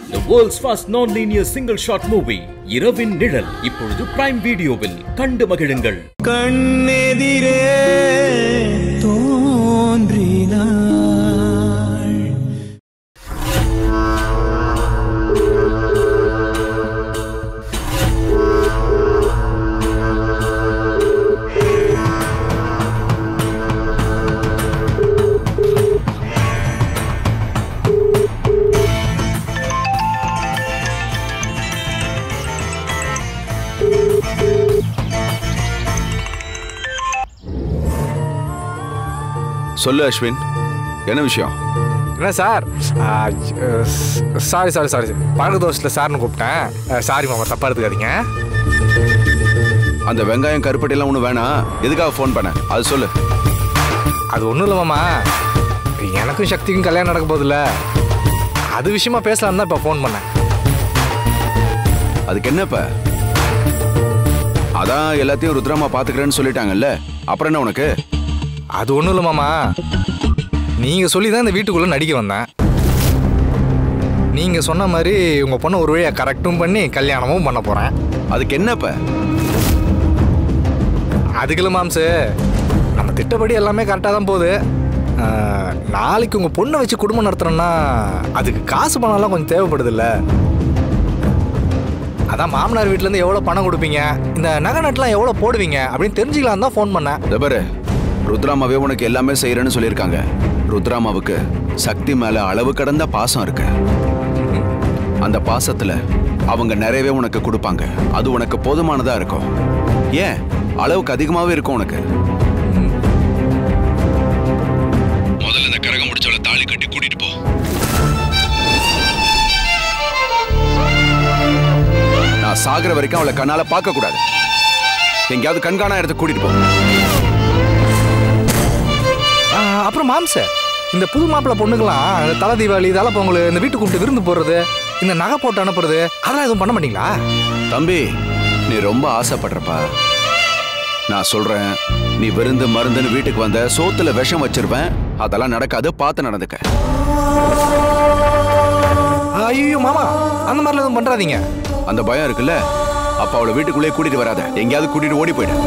The world's first non-linear single shot movie இரவின் நிழல் இப்பொழுது பிரைம் வீடியோவில் கண்டு மகிழுங்கள் கண்ணெதிரே தோன்றினாள் சொல்லு அஸ்வின் என்ன விஷயம் என்ன சார் சாரி சாரி சாரி பழக்க தோஷத்தில் சார்னு கூப்பிட்டேன் சாரி மாமா தப்பா எடுத்துக்காதீங்க அந்த வெங்காயம் கருப்பட்டிலாம் ஒன்றும் வேணாம் எதுக்காக ஃபோன் பண்ண அது சொல்லு அது ஒன்றும் இல்லை மாமா எனக்கும் சக்திக்கும் கல்யாணம் நடக்க போதில்ல அது விஷயமா பேசலாம்னு தான் இப்போ ஃபோன் பண்ணேன் அதுக்கு என்னப்ப அதான் எல்லாத்தையும் ருத்ராமா பாத்துக்கிறேன்னு சொல்லிட்டாங்கல்ல அப்புறம் என்ன உனக்கு அது ஒன்றும் இல்லை மாமா நீங்கள் சொல்லி தான் இந்த வீட்டுக்குள்ளே நடிக்க வந்தேன் நீங்கள் சொன்ன மாதிரி உங்கள் பொண்ணை ஒரு வழியாக கரெக்டும் பண்ணி கல்யாணமும் பண்ண போகிறேன் அதுக்கு என்னப்ப அதுக்குள்ள மாம்சு நம்ம திட்டப்படி எல்லாமே கரெக்டாக தான் போகுது ஆஹ், நாளைக்கு உங்கள் பொண்ணை வச்சு குடும்பம் நடத்துறோன்னா அதுக்கு காசு பணம்லாம் கொஞ்சம் தேவைப்படுதுல்ல அதான் மாமனார் வீட்டிலேருந்து எவ்வளோ பணம் கொடுப்பீங்க இந்த நகை நட்டுலாம் எவ்வளோ போடுவீங்க அப்படின்னு தெரிஞ்சுக்கலாம் தான் ஃபோன் பண்ணேன் இதோ பாரு ருத்ராமாவே உனக்கு எல்லாமே செய்யறேன்னு சொல்லியிருக்காங்க ருத்ராமாவுக்கு சக்தி மேல அளவு கடந்த பாசம் இருக்கு அந்த பாசத்துல அவங்க நிறையவே உனக்கு கொடுப்பாங்க அது உனக்கு போதுமானதா இருக்கும் ஏன் அளவுக்கு அதிகமாவே இருக்கும் உனக்கு முதல்ல இந்த கரகம் முடிச்சவளை தாலி கட்டி கூட்டிட்டு போ நான் சாகுற வரைக்கும் அவளை கண்ணால பார்க்க கூடாது எங்கேயாவது கண்காணா இடத்துக்கு கூட்டிட்டு போ ஆஹ், அப்புறம் மாம்ச இந்த புது மாப்பிள்ளை பொண்ணுங்களாம் இந்த தலை தீபாவளி தலை பொங்கல் இந்த வீட்டுக்கு கூப்பிட்டு விருந்து போடுறது இந்த நகை போட்டு அனுப்புறது அதெல்லாம் எதுவும் பண்ண மாட்டீங்களா தம்பி நீ ரொம்ப ஆசைப்படுறப்பா நான் சொல்றேன் நீ விருந்து மருந்துன்னு வீட்டுக்கு வந்த சோத்துல விஷம் வச்சிருவேன் அதெல்லாம் நடக்காது பார்த்து நடந்துக்க ஐயோ மாமா அந்த மாதிரிலாம் எதுவும் பண்ணுறாதீங்க அந்த பயம் இருக்குல்ல அப்ப அவளை வீட்டுக்குள்ளே கூட்டிட்டு வராத எங்கேயாவது கூட்டிட்டு ஓடி போயிடு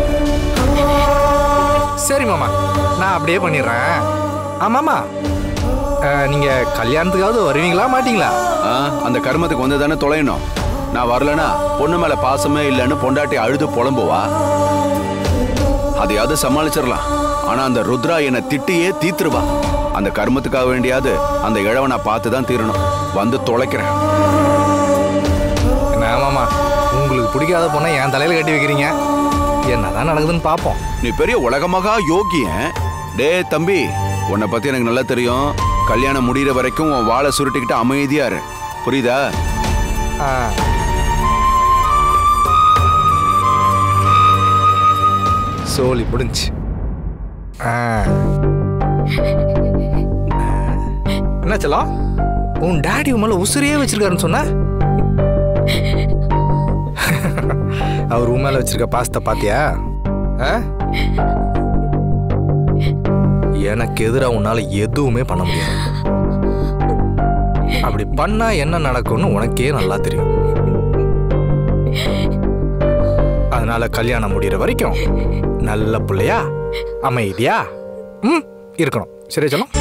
சரி மாமா நான் அப்படியே பண்ணிடுறேன் ஆமாம்மா நீங்கள் கல்யாணத்துக்காவது வருவீங்களா மாட்டீங்களா ஆ, அந்த கர்மத்துக்கு வந்து தானே தொலையணும் நான் வரலனா பொண்ணு மேல பாசமே இல்லைன்னு பொண்டாட்டி அழுது புலம்புவா அதையாவது சமாளிச்சிடலாம் ஆனா அந்த ருத்ரா என்னை திட்டியே தீத்துருவா அந்த கர்மத்துக்காக வேண்டியாவது அந்த இழவை நான் பார்த்து தான் தீரணும் வந்து தொலைக்கிறேன் என்ன மாமா உங்களுக்கு பிடிக்காத பொண்ணை என் தலையில் கட்டி வைக்கிறீங்க என்னதான் நடக்குதுன்னு பார்ப்போம் நீ பெரிய உலகமகா யோகியன் டே தம்பி உன்னை பத்தி எனக்கு நல்லா தெரியும் கல்யாணம் முடியிற வரைக்கும் உன் வாழை சுருட்டிக்கிட்டு அமைதியா இரு புரியுதா ஆ சோலி முடிஞ்சு ஆ என்ன செல்லம் உன் டாடி உன் மேல உசுரையே வச்சிருக்காருன்னு சொன்ன அவர் உன் மேல வச்சிருக்க பாஸ்தா பாத்தியா ஆ? எனக்கு எதிராக உன்னால எதுவுமே பண்ண முடியாது அப்படி பண்ணா என்ன நடக்கும்னு உனக்கே நல்லா தெரியும் அதனால கல்யாணம் முடியிற வரைக்கும் நல்ல பிள்ளையா அமைதியா ம் இருக்கணும் சரி சொல்லும்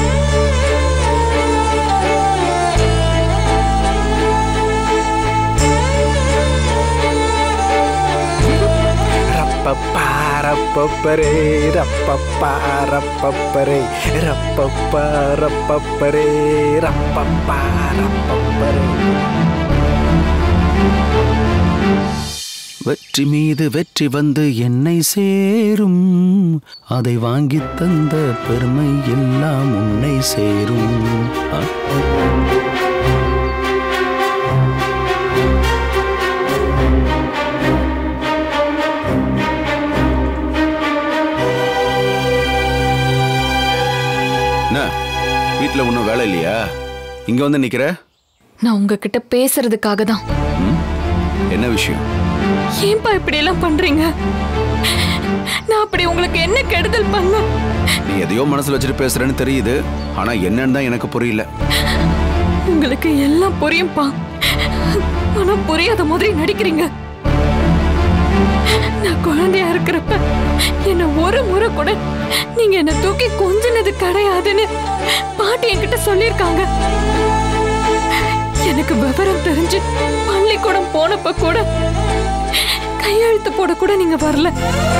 ரப்பப்பா ரப்பப்பரே ரப்பப்பா ரப்பப்பரே ரப்பப்பா ரப்பப்பரே ரப்பப்பா ரப்பப்பரே வெற்றி மீது வெற்றி வந்து என்னை சேரும் அதை வாங்கி தந்த பெருமை எல்லாம் உன்னை சேரும் அ- என்ன வீட்டில் ஒன்றும் வேலை இல்லையா இங்கே வந்து நிற்கிற நான் உங்ககிட்ட பேசுறதுக்காக தான் என்ன விஷயம் ஏன்பா இப்படி எல்லாம் பண்றீங்க நான் அப்படி உங்களுக்கு என்ன கெடுதல் பண்ண நீ எதையோ மனசுல வச்சுட்டு பேசுறேன்னு தெரியுது ஆனா என்னன்னு தான் எனக்கு புரியல உங்களுக்கு எல்லாம் புரியும்பா ஆனா புரியாத மாதிரி நடிக்கிறீங்க நான் குழந்தையா இருக்கிறப்ப என்ன ஒரு முறை கூட நீங்க என்ன தூக்கி கொஞ்சினது கிடையாதுன்னு பாட்டி என்கிட்ட சொல்லியிருக்காங்க எனக்கு விவரம் தெரிஞ்சு பள்ளிக்கூடம் போனப்ப கூட கையெழுத்து போட கூட நீங்க வரல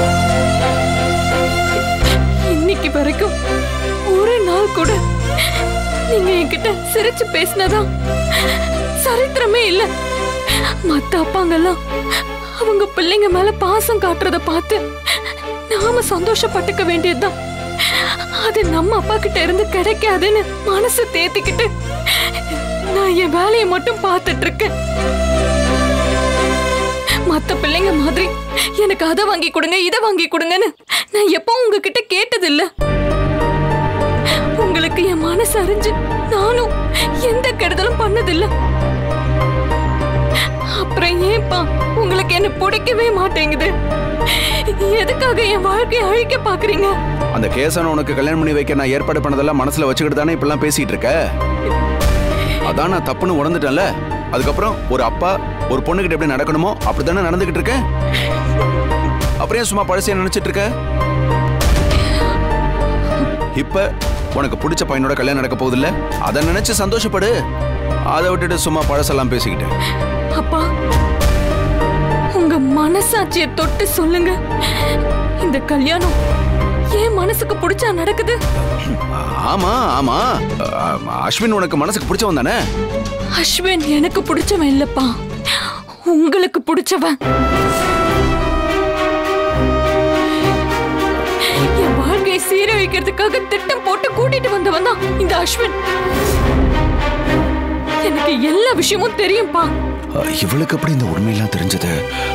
இன்னைக்கு வரைக்கும் ஒரு நாள் கூட நீங்க என்கிட்ட சிரிச்சு பேசினதா சரித்திரமே இல்ல மத்த அப்பாங்கெல்லாம் அவங்க பிள்ளைங்க மேல பாசம் காட்டுறத பார்த்து நாம சந்தோஷப்பட்டுக்க வேண்டியதுதான் அது நம்ம அப்பா கிட்ட இருந்து கிடைக்காதுன்னு மனசு தேத்திக்கிட்டு நான் என் வேலையை மட்டும் பார்த்துட்டு இருக்கேன் மத்த பிள்ளைங்க மாதிரி எனக்கு அதை வாங்கி கொடுங்க இதை வாங்கி கொடுங்கன்னு நான் எப்பவும் உங்ககிட்ட கேட்டதில்ல உங்களுக்கு என் மனசு அறிஞ்சு நானும் எந்த கெடுதலும் பண்ணதில்ல அப்புறம் ஏன்பா உங்களுக்கு என்ன பிடிக்கவே மாட்டேங்குது எதுக்காக என் வாழ்க்கையை அழிக்க பாக்குறீங்க அந்த கேசனை உனக்கு கல்யாணம் பண்ணி வைக்க நான் ஏற்பாடு பண்ணதெல்லாம் மனசுல வச்சுக்கிட்டு தானே இப்படிலாம் பேசிட்டு இருக்க அதான் நான் தப்புன்னு உணர்ந்துட்டேன்ல அதுக்கப்புறம் ஒரு அப்பா ஒரு பொண்ணுகிட்ட எப்படி நடக்கணுமோ அப்படித்தானே நடந்துகிட்டு இருக்கேன் அப்புறம் ஏன் சும்மா பழசைய நினைச்சிட்டு இருக்க இப்ப உனக்கு பிடிச்ச பையனோட கல்யாணம் நடக்க போகுதுல்ல அதை நினைச்சு சந்தோஷப்படு அதை விட்டுட்டு சும்மா பழசெல்லாம் பேசிக்கிட்டு அப்பா உங்க மனசாட்சிய தொட்டு சொல்லுங்க இந்த கல்யாணம் என் மனசுக்கு பிடிச்சா நடக்குது ஆமா ஆமா அஹ், அஸ்வின் உனக்கு மனசுக்கு பிடிச்சவன் தானே அஸ்வின் எனக்கு பிடிச்சவன் இல்லப்பா உங்களுக்கு பிடிச்சவன் என் வாழ்க்கையை சீரழிக்கிறதுக்காக திட்டம் போட்டு கூட்டிட்டு வந்தவன் தான் இந்த அஸ்வின் எனக்கு எல்லா விஷயமும் தெரியும்பா அஹ், இவளுக்கு எப்படி இந்த உண்மையெல்லாம் தெரிஞ்சது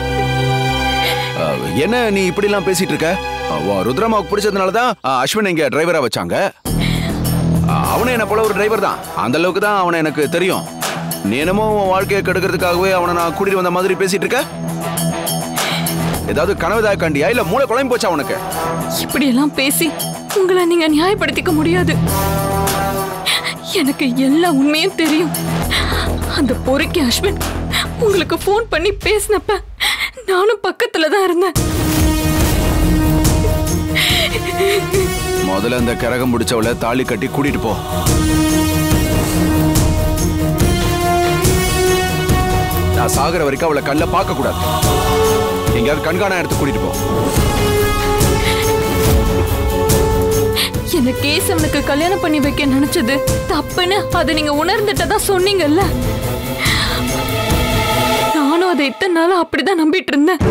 அஹ், என்ன நீ இப்படிலாம் பேசிட்டு இருக்க அஹ், உன் ருத்ரமாவுக்கு பிடிச்சதுனால தான் அஹ், அஸ்வின் இங்க டிரைவரா வச்சாங்க அஹ், அவனும் என்ன போல ஒரு டிரைவர் தான் அந்த அளவுக்கு தான் அவனை எனக்கு தெரியும் நீ என்னமோ உன் வாழ்க்கையை கெடுக்கிறதுக்காகவே அவனை நான் கூட்டிட்டு வந்த மாதிரி பேசிட்டு இருக்க ஏதாவது கனவுதாய காண்டியா இல்ல மூளை குழம்பு போச்சா உனக்கு இப்படியெல்லாம் பேசி உங்களை நீங்க நியாயப்படுத்திக்க முடியாது எனக்கு எல்லா உண்மையும் தெரியும் அந்த பொறுக்கி அஸ்வின் உங்களுக்கு ஃபோன் பண்ணி பேசினப்ப நானும் பக்கத்துல தான் இருந்தேன் முதல்ல அந்த கரகம் பிடிச்சவளை தாலி கட்டி கூட்டிட்டு போ நான் சாகுற வரைக்கும் அவளை கண்ணில் பார்க்க கூடாது எங்கேயாவது கண்காணா எடுத்து கூட்டிட்டு போ என்ன கேசவனுக்கு கல்யாணம் பண்ணி வைக்க நினைச்சது தப்புன்னு அதை நீங்க உணர்ந்துட்டதா சொன்னீங்கல்ல நானும் அதை இத்தனை நாளா அப்படிதான் நம்பிட்டு இருந்தேன்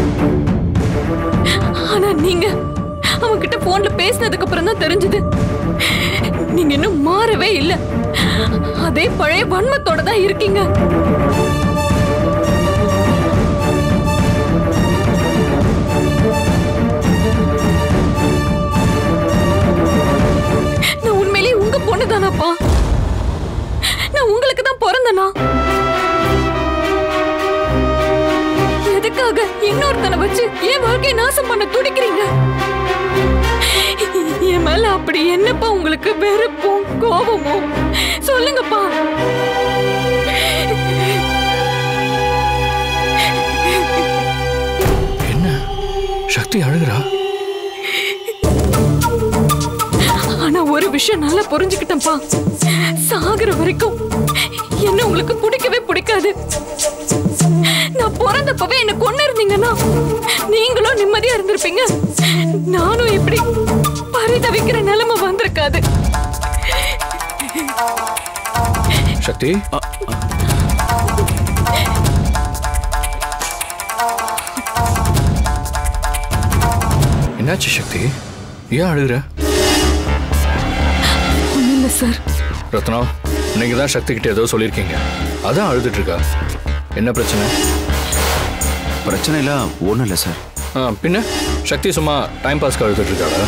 ஆனா நீங்க அவன்கிட்ட போன்ல பேசினதுக்கு அப்புறம் தான் தெரிஞ்சது நீங்க இன்னும் மாறவே இல்ல அதே பழைய வன்மத்தோட தான் இருக்கீங்க நான் உண்மையிலேயே உங்க பொண்ணு தானாப்பா நான் உங்களுக்கு தான் பிறந்தனா எதுக்காக இன்னொருத்தனை வச்சு என் வாழ்க்கையை நாசம் பண்ண துடிக்கிறீங்க என் மேல அப்படி என்னப்பா உங்களுக்கு வெறுப்பும் கோபமும் சொல்லுங்கப்பா என்ன சக்தி அழுகிறா ஆனா ஒரு விஷயம் நல்லா புரிஞ்சுக்கிட்டேன்ப்பா சாகுற வரைக்கும் என்ன உங்களுக்கு பிடிக்கவே பிடிக்காது நான் பிறந்தப்பவே என்ன கொண்டு இருந்தீங்கன்னா நீங்களும் நிம்மதியா இருந்திருப்பீங்க நானும் இப்படி பரிதவிக்கிற நிலைமை வந்திருக்காது சக்தி என்னாச்சு சக்தி ஏன் அழுகுற ஒண்ணும் இல்ல சார் ரத்னா நீங்க தான் சக்தி கிட்ட ஏதோ சொல்லியிருக்கீங்க அதான் அழுதுட்டு இருக்கா என்ன பிரச்சனை பிரச்சனை இல்ல ஒண்ணும் இல்ல சார் ஆ பின்ன சக்தி சும்மா டைம் பாஸ்க்கு அழுதுட்டு இருக்காளா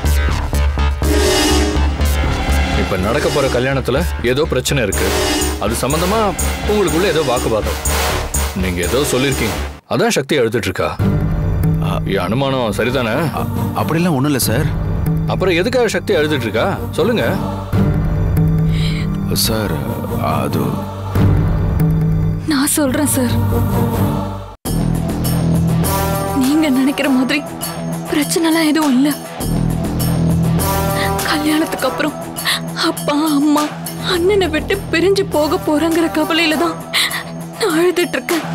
இப்ப நடக்க போற கல்யாணத்துல ஏதோ பிரச்சனை இருக்கு அது சம்பந்தமா உங்களுக்குள்ள ஏதோ வாக்குவாதம் நீங்க ஏதோ சொல்லியிருக்கீங்க அதான் சக்தி அழுதுட்டு இருக்கா என் அனுமானம் சரிதானே அ- அப்படிலாம் ஒண்ணும் இல்ல சார் அப்புறம் எதுக்காக சக்தி அழுதுட்டு இருக்கா சொல்லுங்க சார் அது நான் சொல்றேன் சார் நீங்க நினைக்கிற மாதிரி பிரச்சனைலாம் எதுவும் இல்ல கல்யாணத்துக்கு அப்புறம் அப்பா அம்மா அண்ணனை விட்டு பிரிஞ்சு போக போறேங்கிற கவலையில தான் நான் அழுதுட்டு இருக்கேன்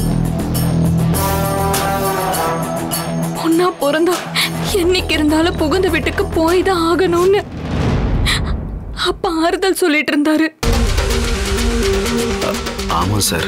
பொண்ணா பிறந்தா என்னைக்கு இருந்தாலும் புகுந்த வீட்டுக்கு போய் தான் ஆகணும்னு அப்பா ஆறுதல் சொல்லிட்டு இருந்தாரு ஆமா சார்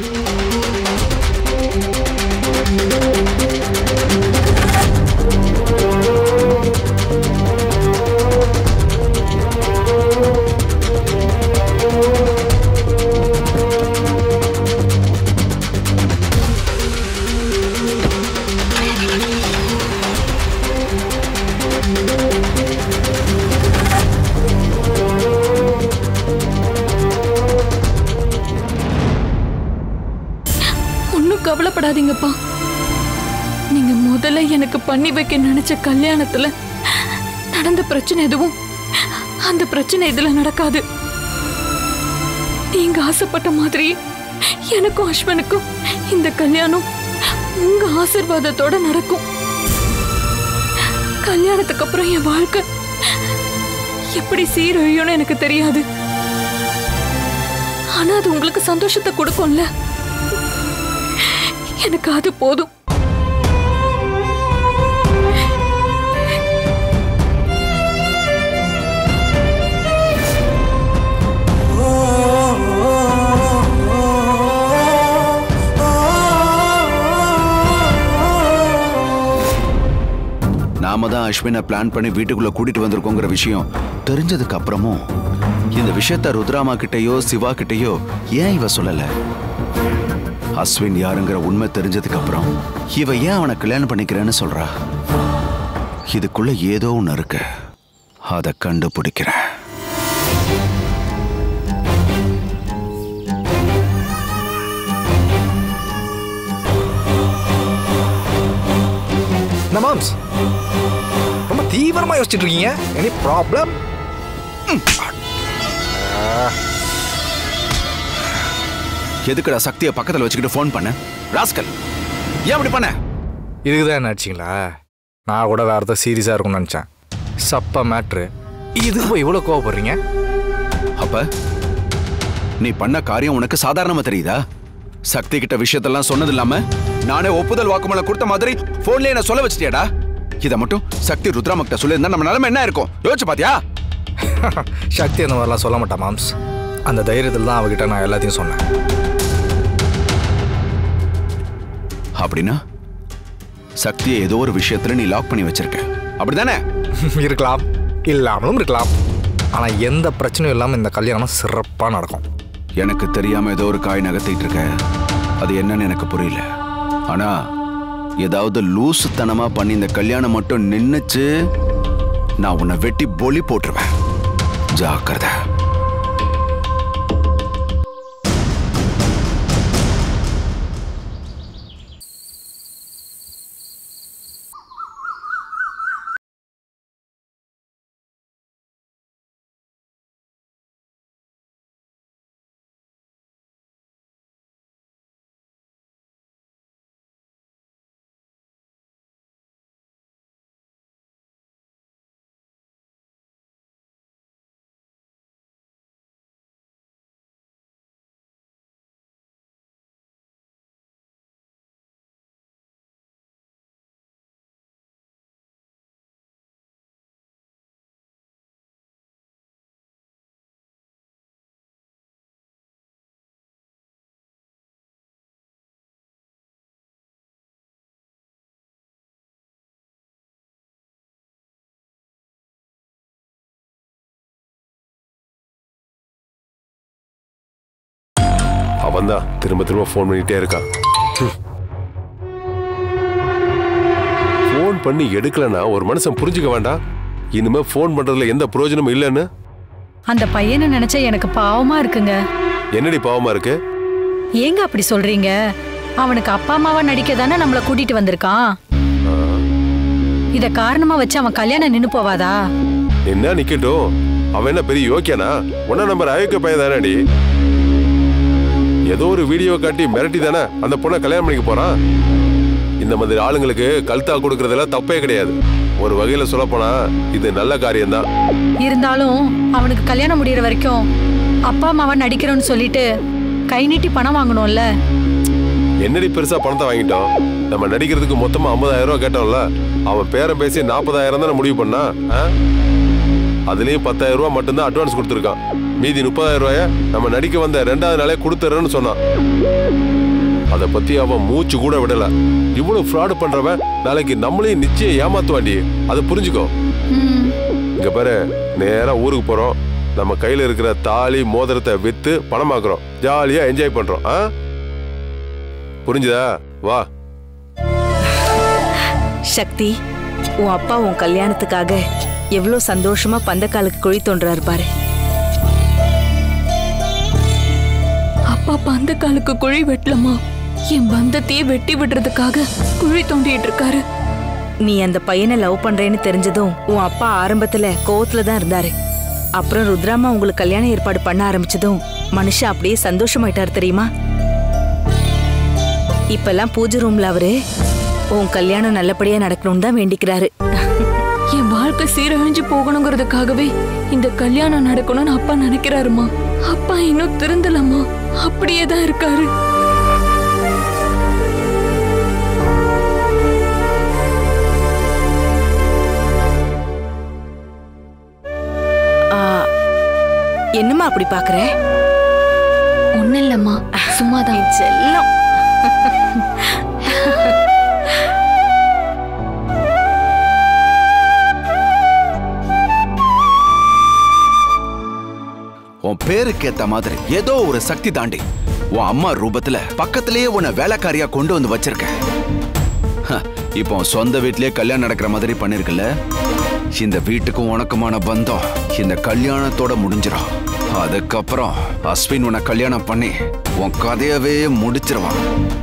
ஒன்றும் கவலைப்படாதீங்கப்பா நீங்க முதல்ல எனக்கு பண்ணி வைக்க நினைச்ச கல்யாணத்துல நடந்த பிரச்சனை எதுவும் அந்த பிரச்சனை இதுல நடக்காது நீங்க ஆசைப்பட்ட மாதிரி எனக்கும் அஸ்வனுக்கும் இந்த கல்யாணம் உங்க ஆசீர்வாதத்தோட நடக்கும் கல்யாணத்துக்கு அப்புறம் என் வாழ்க்கை எப்படி சீரழியும்னு எனக்கு தெரியாது ஆனா அது உங்களுக்கு சந்தோஷத்தை கொடுக்கும்ல எனக்கு அது போதும் நாம தான் அஸ்வினை பிளான் பண்ணி வீட்டுக்குள்ள கூட்டிட்டு வந்திருக்கோங்கிற விஷயம் தெரிஞ்சதுக்கு அப்புறமும் இந்த விஷயத்த ருத்ராமா கிட்டயோ சிவா கிட்டயோ ஏன் இவ சொல்லல அஸ்வின் யாருங்கிற உண்மை தெரிஞ்சதுக்கு அப்புறம் இவ ஏன் அவனை கல்யாணம் பண்ணிக்கிறேன்னு சொல்றா இதுக்குள்ள ஏதோ ஒண்ணு இருக்கு அதை கண்டுபிடிக்கிறேன் என்ன மாம்ஸ் ரொம்ப தீவிரமா யோசிச்சுட்டு இருக்கீங்க எனி ப்ராப்ளம் எதுக்குடா சக்தியை பக்கத்துல வச்சுக்கிட்டு ஃபோன் பண்ண ராஸ்கல் ஏன் அப்படி பண்ண இதுக்கு தான் என்ன ஆச்சுங்களா நான் கூட வேற ஏதோ சீரியஸாக இருக்கும்னு நினச்சேன் சப்பா மேட்ரு இதுக்கு போய் இவ்வளோ கோவப்படுறீங்க அப்ப நீ பண்ண காரியம் உனக்கு சாதாரணமா தெரியுதா சக்தி கிட்ட விஷயத்தெல்லாம் சொன்னது இல்லாம நானே ஒப்புதல் வாக்குமூலம் கொடுத்த மாதிரி போன்லயே என்ன சொல்ல வச்சிட்டியாடா இதை மட்டும் சக்தி ருத்ராமக்கிட்ட சொல்லியிருந்தா நம்ம நிலைமை என்ன இருக்கும் யோசிச்சு பாத்தியா சக்தி அந்த மாதிரிலாம் சொல்ல மாட்டா மாம்ஸ் அந்த தைரியத்தில் தான் அவகிட்ட நான் எல்லாத்தையும் சொன்னேன் அப்படின்னா சக்தியை ஏதோ ஒரு விஷயத்துல நீ லாக் பண்ணி வச்சிருக்க அப்படிதானே இருக்கலாம் இல்லாமலும் இருக்கலாம் ஆனால் எந்த பிரச்சனையும் இல்லாமல் இந்த கல்யாணம் சிறப்பாக நடக்கும் எனக்கு தெரியாம ஏதோ ஒரு காய் நகர்த்திட்டு இருக்க அது என்னன்னு எனக்கு புரியல ஆனா ஏதாவது லூசுத்தனமா பண்ணி இந்த கல்யாணம் மட்டும் நின்னுச்சு நான் உன்னை வெட்டி பொலி போட்டுருவேன் ஜாக்கிரதை அவன் தான் திரும்ப திரும்ப ஃபோன் பண்ணிட்டே இருக்கான் ஃபோன் பண்ணி எடுக்கலனா ஒரு மனுஷன் புரிஞ்சுக்க வேண்டாம் இனிமே ஃபோன் பண்றதுல எந்த பிரயோஜனமும் இல்லைன்னு அந்த பையனை நினைச்சா எனக்கு பாவமா இருக்குங்க என்னடி பாவமா இருக்கு ஏங்க அப்படி சொல்றீங்க அவனுக்கு அப்பா அம்மாவா நடிக்க தானே நம்மள கூட்டிட்டு வந்திருக்கான் இத காரணமா வச்சு அவன் கல்யாணம் நின்னு போவாதா என்ன நிக்கட்டும் அவன் என்ன பெரிய யோக்கியனா ஒன்னா நம்பர் அயோக்கிய பையன் தானடி ஏதோ ஒரு வீடியோ காட்டி மிரட்டி தானே அந்த பொண்ணை கல்யாணம் பண்ணிக்க போறான் இந்த மாதிரி ஆளுங்களுக்கு கல்தா கொடுக்கறதெல்லாம் தப்பே கிடையாது ஒரு வகையில சொல்ல போனா இது நல்ல காரியம்தான் இருந்தாலும் அவனுக்கு கல்யாணம் முடியற வரைக்கும் அப்பா அம்மாவா நடிக்கிறோன்னு சொல்லிட்டு கை நீட்டி பணம் வாங்கணும்ல என்னடி பெருசா பணத்தை வாங்கிட்டோம் நம்ம நடிக்கிறதுக்கு மொத்தமா 50000 ரூபாய் கேட்டோம்ல அவன் பேரம் பேசி நாற்பதாயிரம் தானே முடிவு பண்ணா ஆ? அதுலயும் பத்தாயிரம் ரூபாய் மட்டும்தான் அட்வான்ஸ் கொடுத்துருக்கான் மீதி முப்பதாயிரம் ரூபாய நம்ம நடிக்க வந்த ரெண்டாவது நாளே கொடுத்துறேன்னு சொன்னான் அதை பத்தி அவன் மூச்சு கூட விடல இவ்வளவு ஃப்ராடு பண்றவன் நாளைக்கு நம்மளையும் நிச்சயம் ஏமாத்துவாண்டி அதை புரிஞ்சுக்கோ ம், இங்க பாரு நேரா ஊருக்கு போறோம் நம்ம கையில இருக்கிற தாலி மோதிரத்தை வித்து பணமாக்குறோம் ஜாலியா என்ஜாய் பண்றோம் ஆ புரிஞ்சுதா வா சக்தி உன் அப்பா உன் கல்யாணத்துக்காக எவ்வளோ சந்தோஷமா பந்தக்காலுக்கு குழி தோன்றாரு பாரு அப்பா பந்த காலுக்கு குழி வெட்டலமா என் பந்தத்தையே வெட்டி விடுறதுக்காக குழி தோண்டிட்டு இருக்காரு நீ அந்த பையனை லவ் பண்றேன்னு தெரிஞ்சதும் உன் அப்பா ஆரம்பத்துல கோவத்துல தான் இருந்தாரு அப்புறம் ருத்ராமா உங்களுக்கு கல்யாண ஏற்பாடு பண்ண ஆரம்பிச்சதும் மனுஷன் அப்படியே சந்தோஷமாயிட்டாரு தெரியுமா இப்பெல்லாம் பூஜை ரூம்ல அவரு உன் கல்யாணம் நல்லபடியா நடக்கணும்னு தான் வேண்டிக்கிறாரு என் வாழ்க்கை சீரழிஞ்சு போகணுங்கிறதுக்காகவே இந்த கல்யாணம் நடக்கணும்னு அப்பா நினைக்கிறாருமா அப்பா இன்னும் திருந்தலம்மா அப்படியே தான் இருக்காரு ஆ, என்னம்மா அப்படி பாக்குற ஒன்னும் இல்லம்மா சும்மாதான் என் செல்லம் உன் பேருக்கு ஏத்த மாதிரி ஏதோ ஒரு சக்தி தாண்டி உன் அம்மா ரூபத்துல பக்கத்திலேயே உன்னை வேலைக்காரியா கொண்டு வந்து வச்சிருக்க ஹ, இப்போ உன் சொந்த வீட்லயே கல்யாணம் நடக்கிற மாதிரி பண்ணிருக்கல இந்த வீட்டுக்கும் உனக்குமான பந்தம் இந்த கல்யாணத்தோட முடிஞ்சிடும் அதுக்கப்புறம் அஸ்வின் உன்னை கல்யாணம் பண்ணி உன் கதையவே முடிச்சிருவான்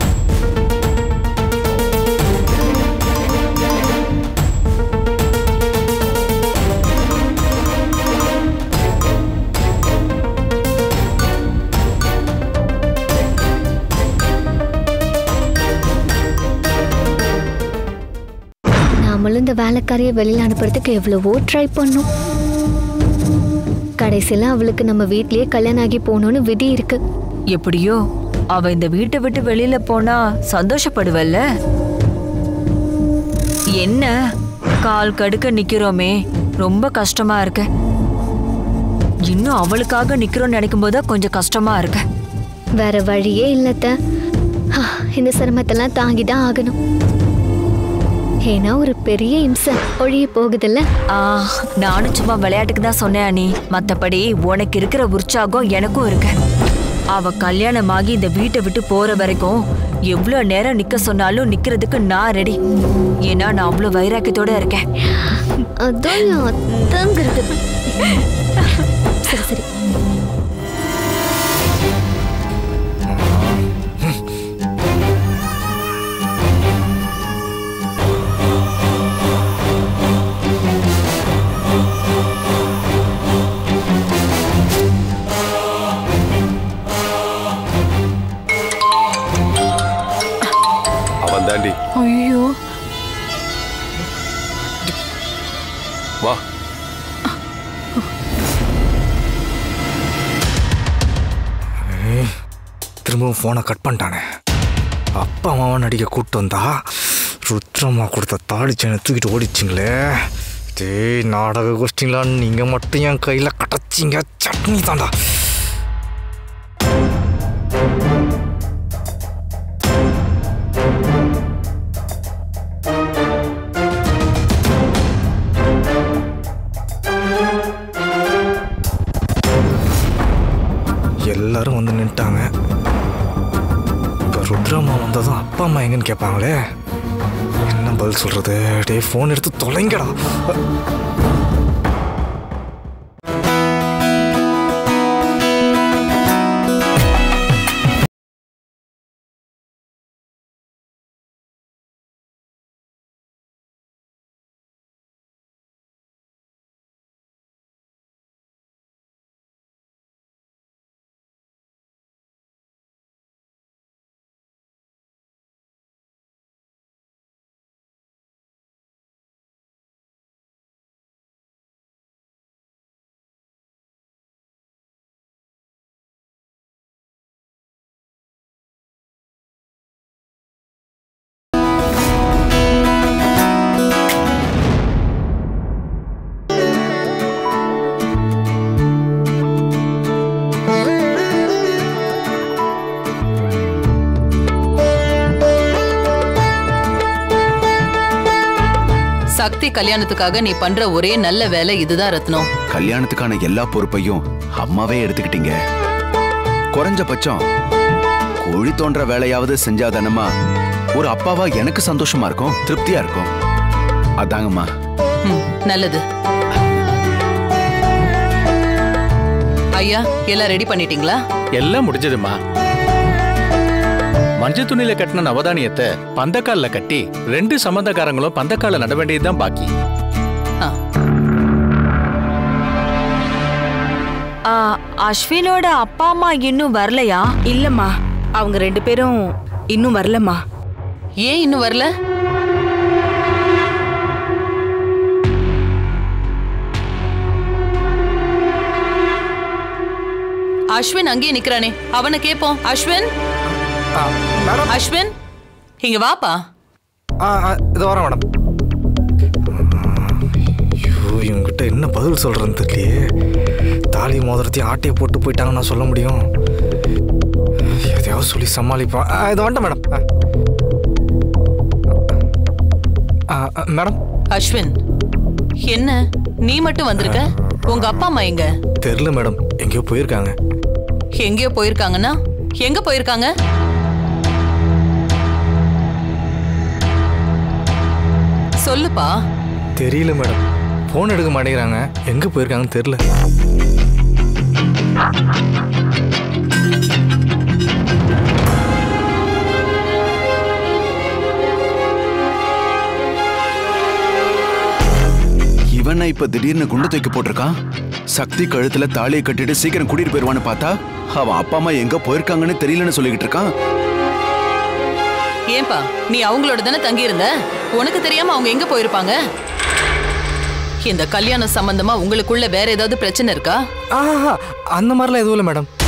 நாமளும் இந்த வேலைக்காரியை வெளியில அனுப்புறதுக்கு எவ்வளவோ ட்ரை பண்ணோம் கடைசியில அவளுக்கு நம்ம வீட்லயே கல்யாணம் ஆகி போகணும்னு விதி இருக்கு எப்படியோ அவ இந்த வீட்டை விட்டு வெளியில போனா சந்தோஷப்படுவல்ல என்ன கால் கடுக்க நிக்கிறோமே ரொம்ப கஷ்டமா இருக்கு இன்னும் அவளுக்காக நிக்கிறோம்னு நினைக்கும் போது கொஞ்சம் கஷ்டமா இருக்கு வேற வழியே இல்லத்த ஹா, இந்த சிரமத்தெல்லாம் தாங்கி தான் ஆகணும் ஏன்னா ஒரு பெரிய இம்சை ஒழிய போகுதுல்ல ஆ நானும் சும்மா விளையாட்டுக்கு தான் சொன்னேன் அனி மத்தபடி உனக்கு இருக்கிற உற்சாகம் எனக்கும் இருக்கு அவ கல்யாணமாகி இந்த வீட்டை விட்டு போற வரைக்கும் எவ்வளவு நேரம் நிக்க சொன்னாலும் நிக்கிறதுக்கு நான் ரெடி ஏன்னா நான் அவ்வளவு வைராக்கியத்தோட இருக்கேன் அதான் என் அத்தங்கிறது சரி சரி அவன் தாண்டி ஐயோ வா திரும்பவும் ஃபோனை கட் பண்ணிட்டானே அப்பா அம்மாவை நடிக்க கூப்பிட்டு வந்தா ருத்ரம்மா கொடுத்த தாடி செயினை தூக்கிட்டு ஓடிச்சிங்களே டேய் நாடக கோஷ்டிலாம் நீங்கள் மட்டும் என் கையில் கட்டச்சிங்க சட்னி தாண்டா எல்லாரும் வந்து நின்ட்டாங்க இப்போ ருத்ரம்மா வந்ததும் அப்பா அம்மா எங்கன்னு கேட்பாங்களே என்ன பதில் சொல்றது டேய் ஃபோன் எடுத்து தொலைங்கடா சக்தி கல்யாணத்துக்காக நீ பண்ற ஒரே நல்ல வேலை இதுதான் ரத்னம் கல்யாணத்துக்கான எல்லா பொறுப்பையும் அம்மாவே எடுத்துக்கிட்டீங்க குறைஞ்சபட்சம் கோழி தோன்ற வேலையாவது செஞ்சாதானம்மா ஒரு அப்பாவா எனக்கு சந்தோஷமா இருக்கும் திருப்தியா இருக்கும் அதாங்கம்மா ம், நல்லது ஐயா எல்லாம் ரெடி பண்ணிட்டீங்களா எல்லாம் முடிஞ்சதுமா மஞ்சள் துணியில கட்டின நவதானியத்தை பந்தக்கால்ல கட்டி ரெண்டு சம்பந்தக்காரங்களும் பந்தக்கால நட வேண்டியதுதான் பாக்கி ஆ, அஸ்வினோட அப்பா அம்மா இன்னும் வரலையா இல்லம்மா அவங்க ரெண்டு பேரும் இன்னும் வரலம்மா ஏன் இன்னும் வரல அஸ்வின் அங்கேயே நிக்கிறானே அவனை கேப்போம் அஸ்வின் அஸ்வின் இங்க வாப்பா ஆ ஆ, இது வரேன் மேடம் ஐயோ இவங்ககிட்ட என்ன பதில் சொல்கிறேன்னு தெரியலையே தாலி மோதிரத்தையும் ஆட்டையை போட்டு போயிட்டாங்கன்னு நான் சொல்ல முடியும் எதையாவது சொல்லி சமாளிப்போம் ஆ, இது வந்துட்டேன் மேடம் ஆ. ஆ, ஆ, மேடம் அஸ்வின் என்ன நீ மட்டும் வந்திருக்க உங்க அப்பா அம்மா எங்க தெரில மேடம் எங்கேயோ போயிருக்காங்க எங்கேயோ போயிருக்காங்கன்னா எங்க போயிருக்காங்க சொல்லுப்பா தெரியல மேடம் ஃபோன் எடுக்க மாட்டேங்கிறாங்க எங்கே போயிருக்காங்கன்னு தெரில இவனை இப்ப திடீர்னு குண்டு தூக்கி போட்டிருக்கான் சக்தி கழுத்துல தாலியை கட்டிட்டு சீக்கிரம் கூட்டிட்டு போயிருவான்னு பார்த்தா அவன் அப்பா அம்மா எங்க போயிருக்காங்கன்னு தெரியலன்னு சொல்லிக்கிட்டு இருக்கான் ஏன்பா நீ அவங்களோட தானே தங்கி இருந்த உனக்கு தெரியாம அவங்க எங்க போயிருப்பாங்க இந்த கல்யாணம் சம்பந்தமா உங்களுக்குள்ள வேற ஏதாவது பிரச்சனை இருக்கா ஆஹா அந்த மாதிரிலாம் எதுவும் இல்லை மேடம்